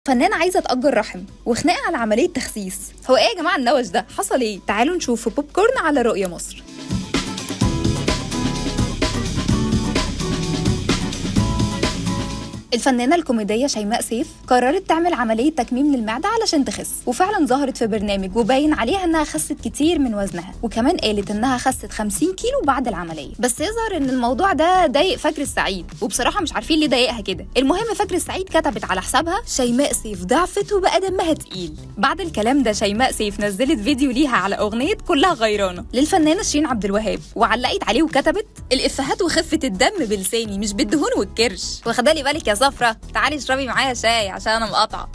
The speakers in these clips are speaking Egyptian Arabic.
فنانة عايزة تأجر رحم وخناقة على عملية تخسيس هو ايه يا جماعة النوش ده حصل ايه تعالوا نشوف في بوب كورن على رؤية مصر الفنانة الكوميدية شيماء سيف قررت تعمل عملية تكميم للمعدة علشان تخس وفعلا ظهرت في برنامج وباين عليها انها خست كتير من وزنها وكمان قالت انها خست 50 كيلو بعد العملية بس يظهر ان الموضوع ده ضايق فجر السعيد وبصراحة مش عارفين ليه ضايقها كده المهم فجر السعيد كتبت على حسابها شيماء سيف ضعفت وبقى دمها تقيل بعد الكلام ده شيماء سيف نزلت فيديو ليها على اغنية كلها غيرانة للفنانة شيرين عبد الوهاب وعلقت عليه وكتبت الافيهات وخفة الدم بلساني مش بالدهون والكرش واخدالي بالك يا صفرة تعالي اشربي معايا شاي عشان انا مقاطعة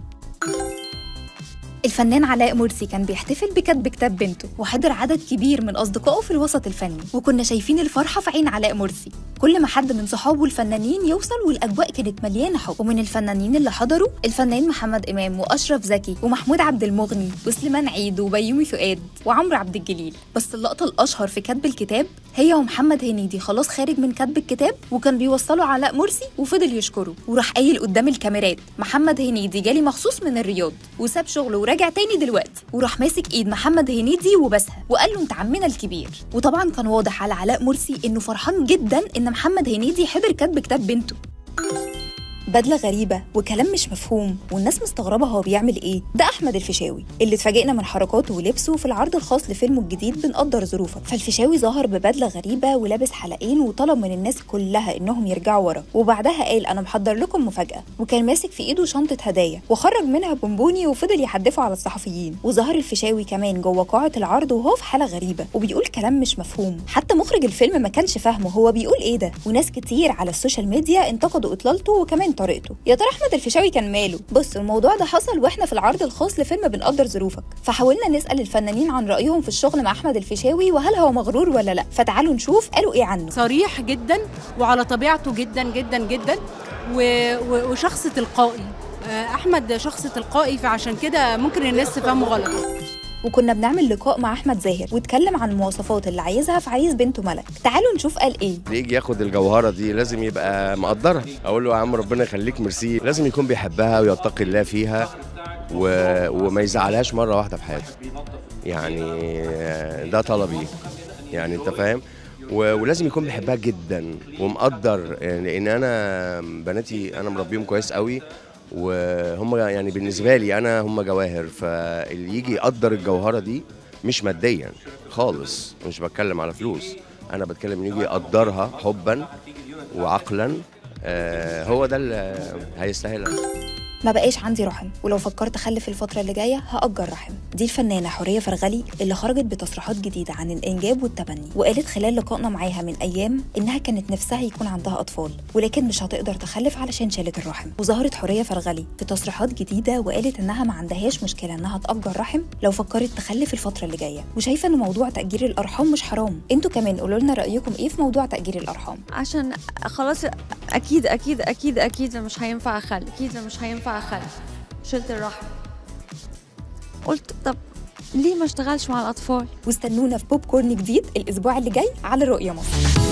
الفنان علاء مرسي كان بيحتفل بكتب كتاب بنته وحضر عدد كبير من أصدقائه في الوسط الفني وكنا شايفين الفرحة في عين علاء مرسي كل ما حد من صحابه الفنانين يوصل والأجواء كانت مليانة حب ومن الفنانين اللي حضروا الفنان محمد إمام وأشرف زكي ومحمود عبد المغني وسليمان عيد وبيومي فؤاد وعمرو عبد الجليل بس اللقطة الأشهر في كتب الكتاب هي ومحمد هنيدي خلاص خارج من كتب الكتاب وكان بيوصله علاء مرسي وفضل يشكره وراح قايل قدام الكاميرات محمد هنيدي جالي مخصوص من الرياض وساب شغله ورجع تاني دلوقتي وراح ماسك ايد محمد هنيدي وبسها وقال له انت عمنا الكبير وطبعا كان واضح على علاء مرسي انه فرحان جدا ان محمد هنيدي حضر كتب كتاب بنته بدلة غريبة وكلام مش مفهوم والناس مستغربة هو بيعمل ايه ده أحمد الفيشاوي اللي اتفاجئنا من حركاته ولبسه في العرض الخاص لفيلمه الجديد بنقدر ظروفك فالفيشاوي ظهر ببدلة غريبة ولابس حلقين وطلب من الناس كلها انهم يرجعوا ورا وبعدها قال انا محضر لكم مفاجأة وكان ماسك في ايده شنطة هدايا وخرج منها بونبوني وفضل يحدفه على الصحفيين وظهر الفيشاوي كمان جوه قاعة العرض وهو في حالة غريبة وبيقول كلام مش مفهوم حتى مخرج الفيلم ما كانش فاهمه هو بيقول ايه ده وناس كتير على السوشيال ميديا انتقدوا اطلالته وكمان طريقته يا ترى احمد الفيشاوي كان ماله بص الموضوع ده حصل واحنا في العرض الخاص لفيلم بنقدر ظروفك فحاولنا نسال الفنانين عن رايهم في الشغل مع احمد الفيشاوي وهل هو مغرور ولا لا فتعالوا نشوف قالوا ايه عنه صريح جدا وعلى طبيعته جدا جدا جدا و... و... وشخص تلقائي آه، احمد شخص تلقائي فعشان كده ممكن الناس تفهمه غلط وكنا بنعمل لقاء مع احمد زاهر واتكلم عن المواصفات اللي عايزها في عريس بنته ملك تعالوا نشوف قال ايه اللي يجي ياخد الجوهره دي لازم يبقى مقدرها اقول له يا عم ربنا يخليك ميرسي لازم يكون بيحبها ويتقي الله فيها و... وما يزعلهاش مره واحده في حياته يعني ده طلبي يعني انت فاهم و... ولازم يكون بيحبها جدا ومقدر يعني لان انا بناتي انا مربيهم كويس قوي وهم يعني بالنسبه لي انا هم جواهر فاللي يجي يقدر الجوهره دي مش ماديا خالص مش بتكلم على فلوس انا بتكلم ان يجي يقدرها حبا وعقلا آه هو ده اللي هيستاهلها ما بقاش عندي رحم ولو فكرت اخلف الفتره اللي جايه هاجر رحم دي الفنانه حوريه فرغلي اللي خرجت بتصريحات جديده عن الانجاب والتبني وقالت خلال لقائنا معاها من ايام انها كانت نفسها يكون عندها اطفال ولكن مش هتقدر تخلف علشان شالت الرحم وظهرت حوريه فرغلي في تصريحات جديده وقالت انها ما عندهاش مشكله انها تاجر رحم لو فكرت تخلف الفتره اللي جايه وشايفه ان موضوع تاجير الارحام مش حرام انتوا كمان قولوا لنا رايكم ايه في موضوع تاجير الارحام عشان خلاص اكيد اكيد اكيد اكيد مش هينفع اخلف اكيد مش هينفع اخلف شلت الرحم قلت طب ليه ما اشتغلش مع الاطفال واستنونا في بوب كورن جديد الاسبوع اللي جاي على رؤيا مصر